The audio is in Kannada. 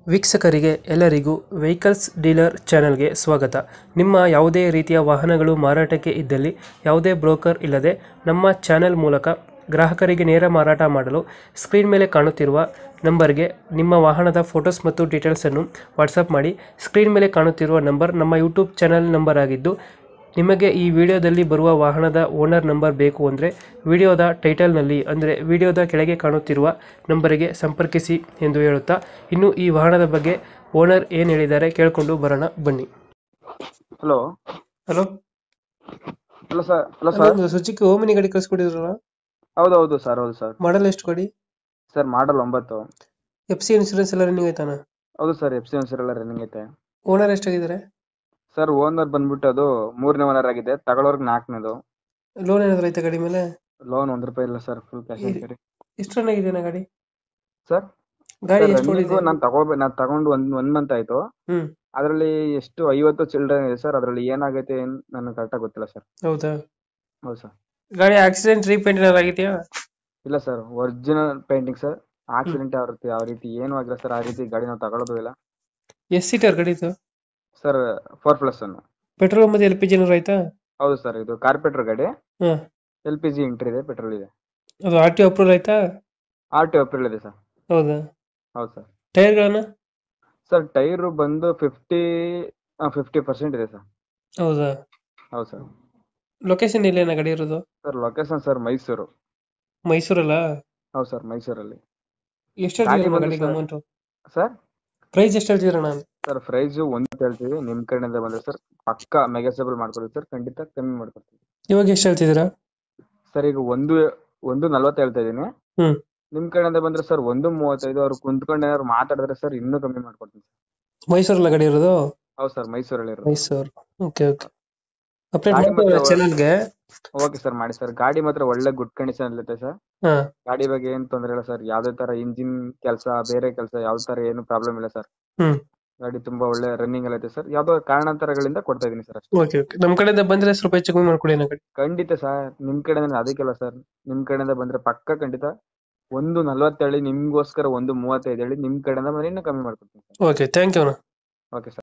ವೀಕ್ಷಕರಿಗೆ ಎಲ್ಲರಿಗೂ ವೆಹಿಕಲ್ಸ್ ಡೀಲರ್ ಚಾನೆಲ್ಗೆ ಸ್ವಾಗತ ನಿಮ್ಮ ಯಾವುದೇ ರೀತಿಯ ವಾಹನಗಳು ಮಾರಾಟಕ್ಕೆ ಇದ್ದಲ್ಲಿ ಯಾವುದೇ ಬ್ರೋಕರ್ ಇಲ್ಲದೆ ನಮ್ಮ ಚಾನೆಲ್ ಮೂಲಕ ಗ್ರಾಹಕರಿಗೆ ನೇರ ಮಾರಾಟ ಮಾಡಲು ಸ್ಕ್ರೀನ್ ಮೇಲೆ ಕಾಣುತ್ತಿರುವ ನಂಬರ್ಗೆ ನಿಮ್ಮ ವಾಹನದ ಫೋಟೋಸ್ ಮತ್ತು ಡೀಟೇಲ್ಸನ್ನು ವಾಟ್ಸಪ್ ಮಾಡಿ ಸ್ಕ್ರೀನ್ ಮೇಲೆ ಕಾಣುತ್ತಿರುವ ನಂಬರ್ ನಮ್ಮ ಯೂಟ್ಯೂಬ್ ಚಾನೆಲ್ ನಂಬರ್ ಆಗಿದ್ದು ನಿಮಗೆ ಈ ವಿಡಿಯೋದಲ್ಲಿ ಬರುವ ವಾಹನದ ಓನರ್ ನಂಬರ್ ಬೇಕು ಅಂದರೆ ವಿಡಿಯೋದ ಟೈಟಲ್ನಲ್ಲಿ ಅಂದರೆ ವಿಡಿಯೋದ ಕೆಳಗೆ ಕಾಣುತ್ತಿರುವ ನಂಬರಿಗೆ ಸಂಪರ್ಕಿಸಿ ಎಂದು ಹೇಳುತ್ತಾ ಇನ್ನು ಈ ವಾಹನದ ಬಗ್ಗೆ ಓನರ್ ಏನು ಹೇಳಿದ್ದಾರೆ ಕೇಳಿಕೊಂಡು ಬರೋಣ ಬನ್ನಿ hello hello hello sir hello sir Suzuki Omni ಗಾಡಿ ಕಳಿಸ್ಕೊಟ್ಟಿದ್ರಲ್ಲ ಹೌದು ಹೌದು ಸರ್ ಹೌದು ಸರ್ ಮಾಡಲ್ ಎಷ್ಟು ಗಾಡಿ ಸರ್ ಮಾಡಲ್ ಒಂಬತ್ತು ಎಫ್ ಸಿ ಇನ್ಸೂರೆನ್ಸ್ ಎಲ್ಲ ರನ್ನಿಂಗ್ ಆಯ್ತಾನ ಹೌದು ಸರ್ ಎಫ್ ಸಿ ಒನ್ ಎಲ್ಲ ರನ್ನಿಂಗ್ ಐತೆ ಓನರ್ ಎಷ್ಟಾಗಿದ್ದಾರೆ ಸರ್ ಓನರ್ ಬಂದ್ಬಿಟ್ಟು ಅದು ಮೂರನೇ ಓನರ್ ಆಗಿದೆ ತಗೊಳ್ಳೋರ್ಗೆ ನಾಲ್ಕನೇದು ಲೋನ್ ಏನಾದ್ರು ಐತೆ ಗಾಡಿ ಮೇಲೆ ಲೋನ್ ಒಂದ್ ರೂಪಾಯಿ ಇಲ್ಲ ಸರ್ ಫುಲ್ ಕ್ಯಾಶ್ ಈ- ಸರಿ ಎಷ್ಟು ರನ್ ಆಗಿದೆ ಗಾಡಿ ಸರ್ ಗಾಡಿ ಎಷ್ಟು ಓಡಿದೆ ನಾನು ತಗೊಳ್ಬೇಕು ನಾನು ತಗೊಂಡು ಒಂದ್ ಒಂದ್ ಮಂತ್ ಆಯ್ತು ಹ್ಮ್ ಅದರಲ್ಲಿ ಎಷ್ಟು ಐವತ್ತು ಚಿಲ್ಡ್ರನ್ ಇದೆ ಸರ್ ಅದರಲ್ಲಿ ಏನಾಗೈತೆ ಏನ್ ನನಗೆ ಕರೆಕ್ಟಾಗಿ ಗೊತ್ತಿಲ್ಲ ಸರ್ ಹೌದಾ ಹೌದು ಸರ್ ಗಾಡಿ ಆಕ್ಸಿಡೆಂಟ್ ರೀಪೇಂಟ್ ಏನಾದ್ರು ಆಗಿದೆಯಾ ಇಲ್ಲ sir original painting sir accident ಯಾವ ರೀತಿ ಯಾವ ರೀತಿ ಏನೂ ಆಗಿಲ್ಲ ಸರ್ ಆ ರೀತಿ ಗಾಡಿ ನಾವು ತಗೊಳ್ಳೋದು ಇಲ್ಲ ಎಷ್ಟು ಸೀಟರ್ ಗಾಡಿ ಇದು ಸರ್ ಫೋರ್ ಪ್ಲಸ್ ಅನ್ನು ಪೆಟ್ರೋಲ್ ಮತ್ತೆ ಎಲ್ ಪಿ ಜಿ ಏನಾದ್ರು ಆಯ್ತಾ ಹೌದು ಸರ್ ಇದು ಕಾರ್ಪೆಟ್ರ್ ಗಾಡಿ ಹ್ಮ್ ಎಲ್ ಪಿ ಜಿ ಇಂಟ್ರಿ ಇದೆ ಪೆಟ್ರೋಲ್ ಇದೆ ಅದು ಆರ್ ಟಿ ಅಪ್ರೂವಲ್ ಆಯ್ತಾ ಆರ್ ಟಿ ಏಪ್ರಿಲ್ ಇದೆ ಸರ್ ಹೌದಾ ಹೌದು ಸರ್ ಟೈರ್ಗಳನ್ನ ಸರ್ ಟೈರು ಬಂದು ಫಿಫ್ಟಿ ಫಿಫ್ಟಿ ಪರ್ಸೆಂಟ್ ಇದೆ ಸರ್ ಹೌದಾ ಹೌದು ಸರ್ ಲೊಕೇಶನ್ ಎಲ್ಲಿ ಗಾಡಿ ಇರೋದು ಸರ್ ಲೊಕೇಶನ್ ಸರ್ ಮೈಸೂರು ಮೈಸೂರಲ್ಲ ಹೌದು ಸರ್ ಮೈಸೂರಲ್ಲಿ ಎಷ್ಟು ಗಾಡಿ ಹೇಳ್ತಿದ್ದೀರಾ ಬಂದು ಗಾಡಿಗೆ ಸರ್- ಅಮೌಂಟ್ ಸರ್ ಪ್ರೈಸ್ ಎಷ್ಟು ಹೇಳ್ತಿದ್ದೀರಾ ನಾನು ಸರ್ ಪ್ರೈಸ್ ಒಂದು ಹೇಳ್ತೀವಿ ನಿಮ್ ಕಡೆಯಿಂದ ಬಂದ್ರೆ ಸರ್ ಪಕ್ಕ ಮೆಗಾಸೇಬಲ್ ಮಾಡ್ಕೊಡ್ತೀವಿ ಸರ್ ಖಂಡಿತ ಕಮ್ಮಿ ಮಾಡ್ಕೊಡ್ತೀವಿ ಇವಾಗ ಎಷ್ಟು ಹೇಳ್ತಿದ್ದೀರಾ ಸರ್ ಈಗ ಒಂದು ಒಂದು ನಲ್ವತ್ತು ಹೇಳ್ತಾ ಇದೀನಿ ಹ್ಮ್ ನಿಮ್ ಕಡೆಯಿಂದ ಬಂದ್ರೆ ಸರ್ ಒಂದು ಮೂವತ್ತೈದು ಅವ್ರು ಕುಂತ್ಕೊಂಡು ಏನಾದ್ರು ಮಾತಾಡಿದ್ರೆ ಸರ್ ಇನ್ನೂ ಕಮ್ಮಿ ಮಾಡ್ಕೊಡ್ತೀನಿ ಸರ್ ಮೈಸೂರಲ್ಲ ಗಾಡಿ ಇರೋದು ಹೌದು ಸರ್ ಮೈಸೂರಲ್ಲಿ ಇರೋದು ಮೈಸೂರು ಓಕೆ ಓಕೆ ಅಪ್ಡೇಟ್ ಗಾಡಿ ಮಾಡ್ತೀರಾ ಮತ್ತೆ- ಚಾನಲ್ಗೆ ಓಕೆ ಸರ್ ಮಾಡಿ ಸರ್ ಗಾಡಿ ಮಾತ್ರ ಒಳ್ಳೆ ಗುಡ್ ಕಂಡೀಷನ್ ಇರುತ್ತೆ ಸರ್ ಹಾ ಗಾಡಿ ಬಗ್ಗೆ ಏನ್ ತೊಂದ್ರೆ ಇಲ್ಲ ಸರ್ ಯಾವ್ದೇ ತರ ಇಂಜಿನ್ ಕೆಲಸ ಬೇರೆ ಕೆಲಸ ಯಾವ ತರ ಏನು ಪ್ರಾಬ್ಲಮ್ ಇಲ್ಲ ಸರ್ ಹ್ಮ್ ಗಾಡಿ ತುಂಬಾ ಒಳ್ಳೆ ರನ್ನಿಂಗ್ ಅಲ್ಲಿ ಐತೆ ಸರ್ ಯಾವ್ದೋ ಕಾರಣಾಂತರಗಳಿಂದ ಕೊಡ್ತಾ ಇದೀನಿ ಸರ್ ಅಷ್ಟೇ ಓಕೆ ಓಕೆ ನಮ್ಮ ಕಡೆಯಿಂದ ಬಂದ್ರೆ ಸ್ವಲ್ಪ ಹೆಚ್ಚು ಕಮ್ಮಿ ಮಾಡ್ಕೊಡಿ ನಾ ಗಾಡಿ ಖಂಡಿತ ಸರ್ ನಿಮ್ ಕಡೆಯಿಂದ ಅದಕ್ಕೆಲ್ಲ ಸರ್ ನಿಮ್ ಕಡೆಯಿಂದ ಬಂದ್ರೆ ಪಕ್ಕ ಖಂಡಿತ ಒಂದು ನಲ್ವತ್ತೇಳಿ ನಿಮ್ಗೋಸ್ಕರ ಒಂದು ಮೂವತ್ತೈದು ಹೇಳಿ ನಿಮ್ ಕಡೆಯಿಂದ ಬಂದ್ರೆ ಇನ್ನೂ ಕಮ್ಮಿ ಮಾಡ್ಕೊಡ್ತೀನಿ sir okay thank you okay sir